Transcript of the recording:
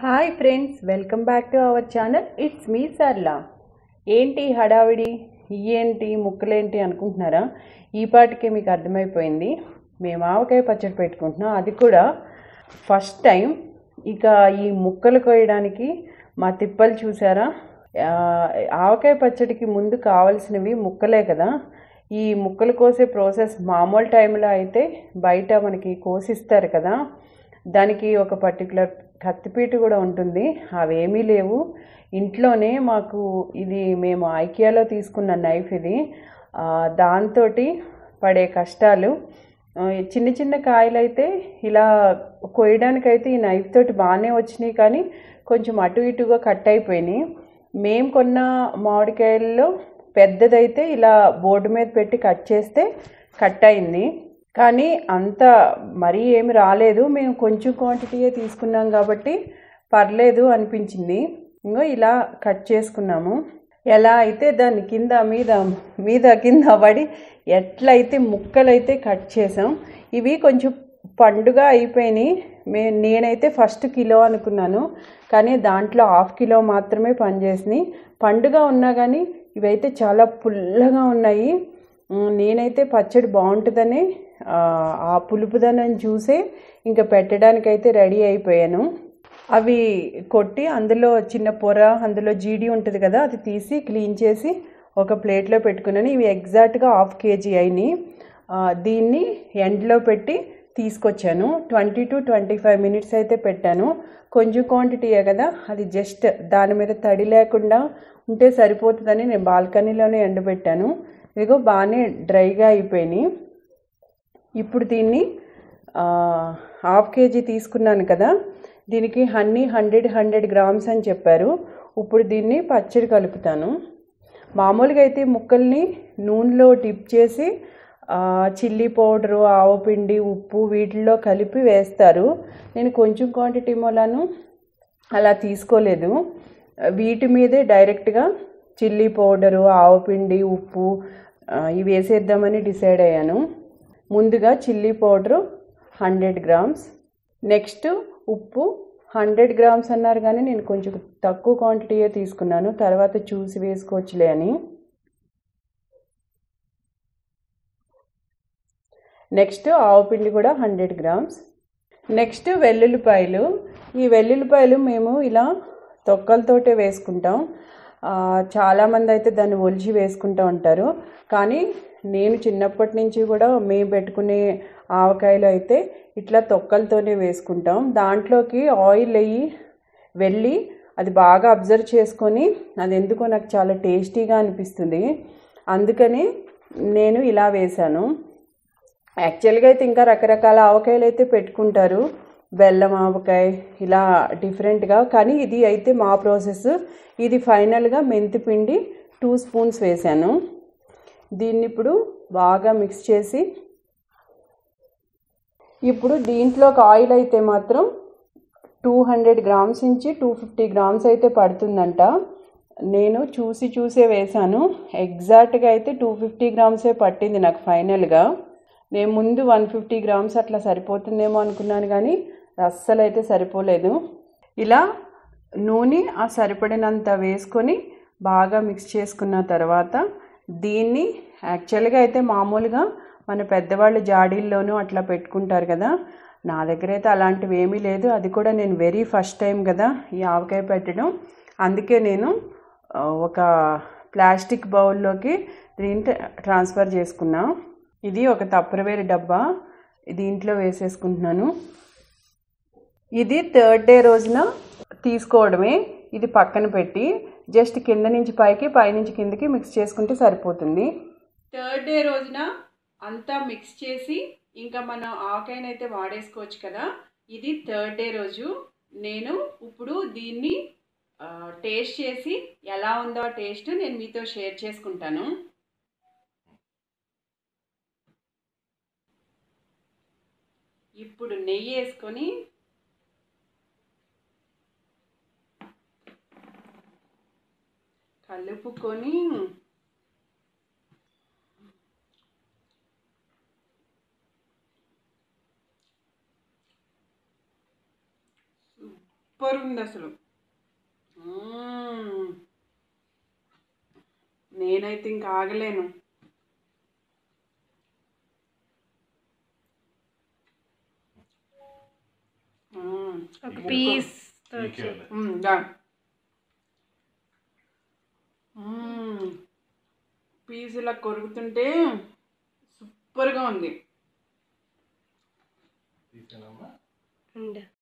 Hi friends welcome back to our channel it's me Sarla ఏంటి హడావిడి ఏంటి ముక్కలేంటి అనుకుంటున్నారా ఈ పాటికే మీకు అర్థమైపోయింది మేము ఆవకాయ పచ్చడి పెట్టుకుంటున్నాం అది కూడా ఫస్ట్ టైం ఇక ఈ ముక్కలు కోయడానికి మా తిప్పలు చూసారా ఆ, ఆవకాయ పచ్చడికి ముందు కావాల్సినవి ముక్కలే కదా ఈ ముక్కలు కోసే ప్రాసెస్ మామూలు టైంలో అయితే బయట మనకి కోసిస్తారు కదా దానికి ఒక పర్టికులర్ కత్తిపీట కూడా ఉంటుంది అవేమీ లేవు ఇంట్లోనే మాకు ఇది మేము ఐకియాలో తీసుకున్న నైఫ్ ఇది దాంతో పడే కష్టాలు ఆ, చిన్న చిన్న కాయలు అయితే ఇలా కొయ్యడానికైతే ఈ నైఫ్ తోటి బాగానే వచ్చినాయి కానీ కొంచెం అటు ఇటుగా కట్ అయిపోయినాయి మేము కొన్న మామిడికాయల్లో పెద్దదైతే ఇలా బోర్డు మీద పెట్టి కట్ చేస్తే కట్ అయింది కానీ అంత మరీ ఏమి రాలేదు మేము కొంచెం క్వాంటిటీయే తీసుకున్నాం కాబట్టి పర్లేదు అనిపించింది ఇంకో ఇలా కట్ చేసుకున్నాము ఎలా అయితే దాని కింద మీద మీద కింద పడి ఎట్లయితే ముక్కలైతే కట్ చేసాం ఇవి కొంచెం పండుగ అయిపోయినాయి మే నేనైతే ఫస్ట్ కిలో అనుకున్నాను కానీ దాంట్లో హాఫ్ కిలో మాత్రమే పనిచేసినాయి పండుగ ఉన్నా కానీ ఇవైతే చాలా పుల్లగా ఉన్నాయి ఉమ్, నేనైతే పచ్చడి బాగుంటుందని ఆ, ఆ పులుపుదనం చూసే ఇంకా పెట్టడానికైతే రెడీ అయిపోయాను అవి కొట్టి అందులో చిన్న పొర అందులో జీడి ఉంటుంది కదా అది తీసి క్లీన్ చేసి ఒక ప్లేట్లో పెట్టుకున్నాను ఇవి ఎగ్జాక్ట్గా హాఫ్ కేజీ అయినాయి ఆ, దీన్ని ఎండ్లో పెట్టి తీసుకొచ్చాను twenty to twenty five minutes అయితే పెట్టాను కొంచెం క్వాంటిటీయే కదా అది జస్ట్ దాని మీద తడి లేకుండా ఉంటే సరిపోతుందని నేను బాల్కనీలోనే ఎండబెట్టాను ఇదిగో బాగానే డ్రైగా అయిపోయినాయి ఇప్పుడు దీన్ని ఆ, హాఫ్ కేజీ తీసుకున్నాను కదా దీనికి హన్నీ హండ్రెడ్ హండ్రెడ్ గ్రామ్స్ అని చెప్పారు ఇప్పుడు దీన్ని పచ్చడి కలుపుతాను మామూలుగా అయితే ముక్కల్ని నూనెలో డిప్ చేసి ఆ, చిల్లీ పౌడరు ఆవపిండి ఉప్పు వీటిల్లో కలిపి వేస్తారు నేను కొంచెం క్వాంటిటీ మూలాను అలా తీసుకోలేదు వీటి మీదే డైరెక్ట్గా చిల్లీ పౌడరు ఆవపిండి ఉప్పు ఆ, ఇవి వేసేద్దామని డిసైడ్ అయ్యాను ముందుగా chilli powder hundred grams next ఉప్పు హండ్రెడ్ గ్రామ్స్ అన్నారు కానీ నేను కొంచెం తక్కువ క్వాంటిటీయే తీసుకున్నాను తర్వాత చూసి వేసుకోవచ్చులే అని నెక్స్ట్ ఆవుపిండి కూడా హండ్రెడ్ గ్రామ్స్ నెక్స్ట్ వెల్లుల్లిపాయలు ఈ వెల్లుల్లిపాయలు మేము ఇలా తొక్కలతోటే వేసుకుంటాం ఆ, చాలామంది అయితే దాన్ని ఒలిచి వేసుకుంటూ ఉంటారు కానీ నేను చిన్నప్పటి నుంచి కూడా మేము పెట్టుకునే ఆవకాయలు అయితే ఇట్లా తొక్కలతోనే వేసుకుంటాం దాంట్లోకి ఆయిల్ అయ్యి వెళ్ళి అది బాగా అబ్జర్వ్ చేసుకొని అది ఎందుకో నాకు చాలా టేస్టీగా అనిపిస్తుంది అందుకని నేను ఇలా వేశాను యాక్చువల్గా అయితే ఇంకా రకరకాల ఆవకాయలు అయితే పెట్టుకుంటారు బెల్లం ఆవకాయ ఇలా డిఫరెంట్గా కానీ ఇది అయితే మా ప్రాసెస్ ఇది ఫైనల్గా మెంతిపిండి టూ స్పూన్స్ వేశాను దీన్ని ఇప్పుడు బాగా మిక్స్ చేసి ఇప్పుడు దీంట్లోకి ఆయిల్ అయితే మాత్రం టూ హండ్రెడ్ గ్రామ్స్ నుంచి టూ ఫిఫ్టీ గ్రామ్స్ అయితే పడుతుందంట నేను చూసి చూసే వేశాను ఎగ్జాక్ట్గా అయితే టూ ఫిఫ్టీ గ్రామ్సే పట్టింది నాకు ఫైనల్గా నేను ముందు వన్ ఫిఫ్టీ గ్రామ్స్ అట్లా సరిపోతుందేమో అనుకున్నాను కానీ అస్సలు అయితే సరిపోలేదు ఇలా నూనె ఆ సరిపడినంత వేసుకొని బాగా మిక్స్ చేసుకున్న తర్వాత దీన్ని యాక్చువల్గా అయితే మామూలుగా మన పెద్దవాళ్ళు జాడీల్లోనూ అట్లా పెట్టుకుంటారు కదా నా దగ్గర అయితే అలాంటివి ఏమీ లేదు అది కూడా నేను వెరీ ఫస్ట్ టైం కదా ఈ ఆవకాయ పెట్టడం అందుకే నేను ఆ, ఒక ప్లాస్టిక్ బౌల్లోకి దీన్ని ట్రాన్స్ఫర్ చేసుకున్నా ఇది ఒక తప్పరవేరు డబ్బా దీంట్లో వేసేసుకుంటున్నాను ఇది థర్డ్ డే రోజున తీసుకోవడమే ఇది పక్కన పెట్టి జస్ట్ కింద నుంచి పైకి పైనుంచి కిందకి మిక్స్ చేసుకుంటే సరిపోతుంది థర్డ్ డే రోజున అంతా మిక్స్ చేసి ఇంకా మనం ఆవకాయనైతే వాడేసుకోవచ్చు కదా ఇది థర్డ్ డే రోజు నేను ఇప్పుడు దీన్ని ఆ, టేస్ట్ చేసి ఎలా ఉందో ఆ టేస్ట్ నేను మీతో షేర్ చేసుకుంటాను ఇప్పుడు నెయ్యి వేసుకొని కలుపుకొని సూపర్ ఉంది అసలు మ్మ్. నేనైతే ఇంకా ఆగలేను మ్మ్. ఒక పీస్ మ్మ్, దా మ్మ్. పీస్ ఇలా కొరుకుతుంటే సూపర్గా ఉంది